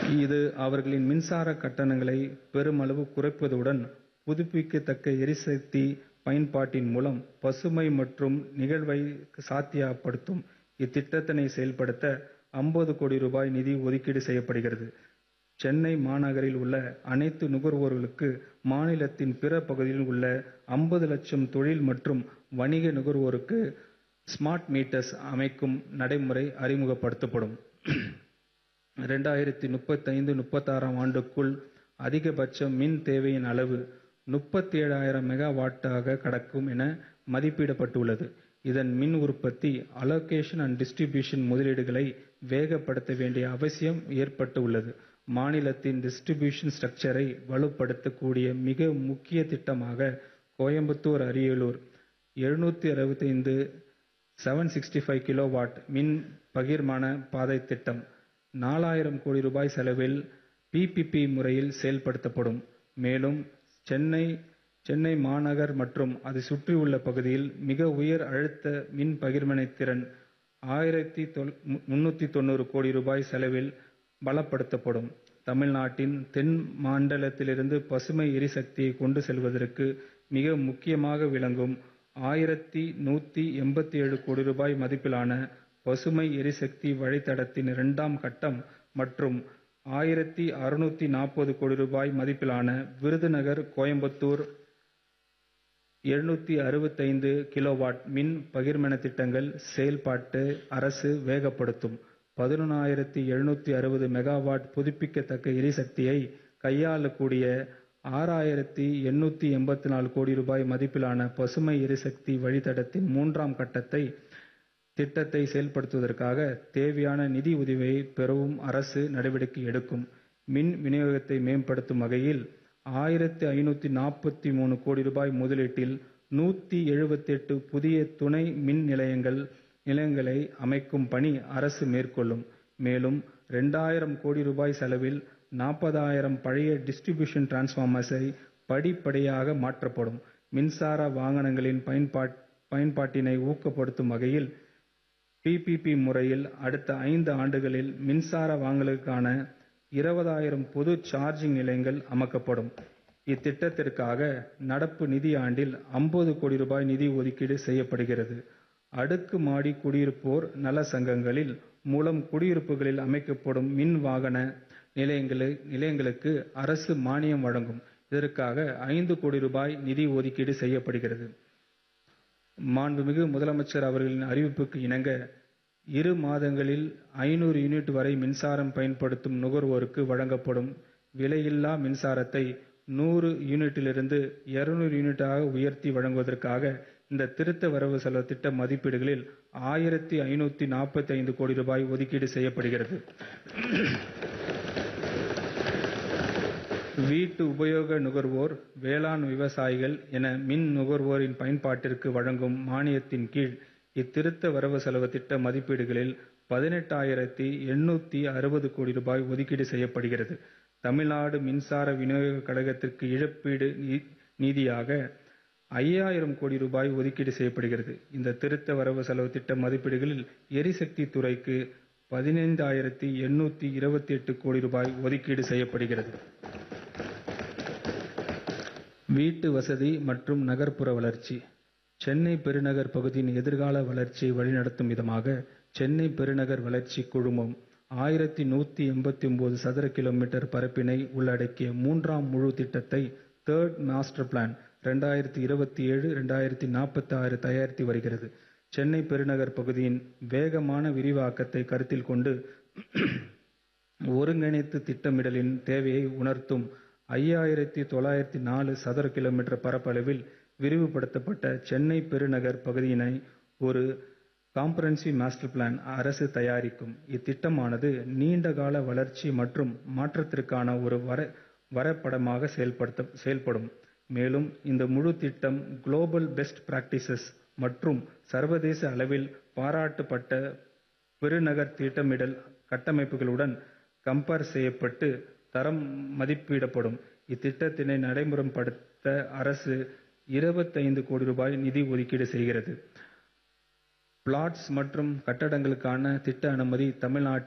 இது அவர்களின் மின்சார கட்டணங்களை பெருமளவு குறைப்பதுடன் புதுப்பிக்கத்தக்க எரிசக்தி பயன்பாட்டின் மூலம் பசுமை மற்றும் நிகழ்வை சாத்தியப்படுத்தும். இத்திட்டத்தினை செயல்படுத்த ஐம்பது கோடி ரூபாய் நிதி ஒதுக்கீடு செய்யப்படுகிறது. சென்னை மாநகரில் உள்ள அனைத்து நுகர்வோர்களுக்கு மாநிலத்தின் பிற பகுதிகளில் உள்ள ஐம்பது லட்சம் தொழில் மற்றும் வணிக நுகர்வோருக்கு ஸ்மார்ட் மீட்டர்ஸ் அமைக்கும் நடைமுறை அறிமுகப்படுத்தப்படும். ஆம் ஆண்டுக்குள் அதிகபட்ச மின் தேவையின் அளவு மெகாவாட்டாக கடக்கும் என மதிப்பிடப்பட்டுள்ளது. இதன் மின் உற்பத்தி, அலோகேஷன் அண்ட் டிஸ்ட்ரிபியூஷன் முதலீடுகளை வேகப்படுத்த வேண்டிய அவசியம் ஏற்பட்டு உள்ளது. மாநிலத்தின் டிஸ்ட்ரிபியூஷன் ஸ்ட்ரக்சரை வலுப்படுத்தக் கூடிய மிக முக்கிய திட்டமாக கோயம்புத்தூர் அரியலூர் 765 கிலோவாட் மின் பகிர்மான பாதை திட்டம், நாலாயிரம் கோடி ரூபாய் செலவில் பிபிபி முறையில் செயல்படுத்தப்படும். மேலும் சென்னை மாநகர் மற்றும் அதை சுற்றியுள்ள பகுதியில் மிக உயர் அழுத்த மின் பகிர்மான திறன் கோடி ரூபாய் செலவில் பலப்படுத்தப்படும். தமிழ்நாட்டின் தென் மண்டலத்திலிருந்து பசுமை எரிசக்தியை கொண்டு செல்வதற்கு மிக முக்கியமாக விளங்கும் கோடி ரூபாய் மதிப்பிலான பசுமை எரிசக்தி வழித்தடத்தின் இரண்டாம் கட்டம் மற்றும் கோடி ரூபாய் மதிப்பிலான விருதுநகர் கோயம்புத்தூர் கிலோவாட் மின் பகிர்மான திட்டங்கள் செயல்பாட்டை அரசு வேகப்படுத்தும். மெகாவாட் புதுப்பிக்கத்தக்க எரிசக்தியை கையாளக்கூடிய கோடி ரூபாய் மதிப்பிலான பசுமை எரிசக்தி வழித்தடத்தின் மூன்றாம் கட்ட திட்டத்தை செயல்படுத்துவதற்காக தேவையான நிதி உதவியை பெறவும் அரசு நடவடிக்கை எடுக்கும். மின் விநியோகத்தை மேம்படுத்தும் வகையில் கோடி ரூபாய் முதலீட்டில் புதிய துணை மின் நிலையங்களை அமைக்கும் பணி அரசு மேற்கொள்ளும். மேலும் கோடி ரூபாய் செலவில் பழைய டிஸ்ட்ரிபியூஷன் டிரான்ஸ்பார்மர்ஸ் படிப்படியாக மாற்றப்படும். மின்சார வாகனங்களின் பயன்பாட்டினை ஊக்கப்படுத்தும் வகையில் பிபிபி முறையில் அடுத்த ஐந்து ஆண்டுகளில் மின்சார வாகனங்களுக்கான பொது சார்ஜிங் நிலையங்கள் அமைக்கப்படும். இத்திட்டத்திற்காக நடப்பு நிதியாண்டில் ஐம்பது கோடி ரூபாய் நிதி ஒதுக்கீடு செய்யப்படுகிறது. அடுக்குமாடி குடியிருப்போர் நல சங்கங்களின் மூலம் குடியிருப்புகளில் அமைக்கப்படும் மின் வாகன நிலையங்களுக்கு அரசு மானியம் வழங்கும். இதற்காக ஐந்து கோடி ரூபாய் நிதி ஒதுக்கீடு செய்யப்படுகிறது. மாண்புமிகு முதலமைச்சர் அவர்களின் அறிவிப்புக்கு இணங்க இரு மாதங்களில் ஐநூறு யூனிட் வரை மின்சாரம் பயன்படுத்தும் நுகர்வோருக்கு வழங்கப்படும் விலையில்லா மின்சாரத்தை நூறு யூனிட்டிலிருந்து இருநூறு யூனிட்டாக உயர்த்தி வழங்குவதற்காக இந்த திருத்த வரவு செலவு திட்ட மதிப்பீடுகளில் கோடி ரூபாய் ஒதுக்கீடு செய்யப்படுகிறது. வீட்டு உபயோக நுகர்வோர், வேளாண் விவசாயிகள் என மின் நுகர்வோரின் பயன்பாட்டிற்கு வழங்கும் மானியத்தின் கீழ் இத்திருத்த வரவு செலவு திட்ட மதிப்பீடுகளில் கோடி ரூபாய் ஒதுக்கீடு செய்யப்படுகிறது. தமிழ்நாடு மின்சார விநியோக கழகத்திற்கு இழப்பீடு நிதியாக கோடி ரூபாய் ஒதுக்கீடு செய்யப்படுகிறது. இந்த திருத்த வரவு செலவு திட்ட மதிப்பீடுகளில் எரிசக்தி துறைக்கு கோடி ரூபாய் ஒதுக்கீடு செய்யப்படுகிறது. வீட்டு வசதி மற்றும் நகர்ப்புற வளர்ச்சி சென்னை பெருநகர் பகுதியின் எதிர்கால வளர்ச்சியை வழிநடத்தும் விதமாக சென்னை பெருநகர் வளர்ச்சி குழுமம் சதுர கி. மீ. பரப்பினை உள்ளடக்கிய மூன்றாம் முழு திட்டத்தை தர்ட் மாஸ்டர் பிளான் தயாரித்து வருகிறது. சென்னை பெருநகர் பகுதியின் வேகமான விரிவாக்கத்தை கருத்தில் கொண்டு ஒருங்கிணைந்த திட்டமிடலின் தேவையை உணர்த்தும் சதுர கி. மீ. பரப்பளவில் விரிவுபடுத்தப்பட்ட சென்னை பெருநகர் பகுதியினை ஒரு காம்ப்ரஹென்சிவ் மாஸ்டர் பிளான் அரசு தயாரிக்கும். இத்திட்டமானது நீண்ட கால வளர்ச்சி மற்றும் மாற்றத்திற்கான ஒரு வரைபடமாக செயல்படும். மேலும் இந்த முழு திட்டம் குளோபல் பெஸ்ட் பிராக்டிசஸ் மற்றும் சர்வதேச அளவில் பாராட்டப்பட்ட பெருநகர் திட்டமிடல் கட்டமைப்புகளுடன் கம்பேர் செய்யப்பட்டு தரம் மதிப்பிடப்படும். இத்திட்டத்தினை நடைமுறைப்படுத்த அரசு கோடி ரூபாய் நிதி ஒதுக்கீடு செய்கிறது. பிளாட்ஸ் மற்றும் கட்டடங்களுக்கான திட்ட அனுமதி தமிழ்நாட்டில்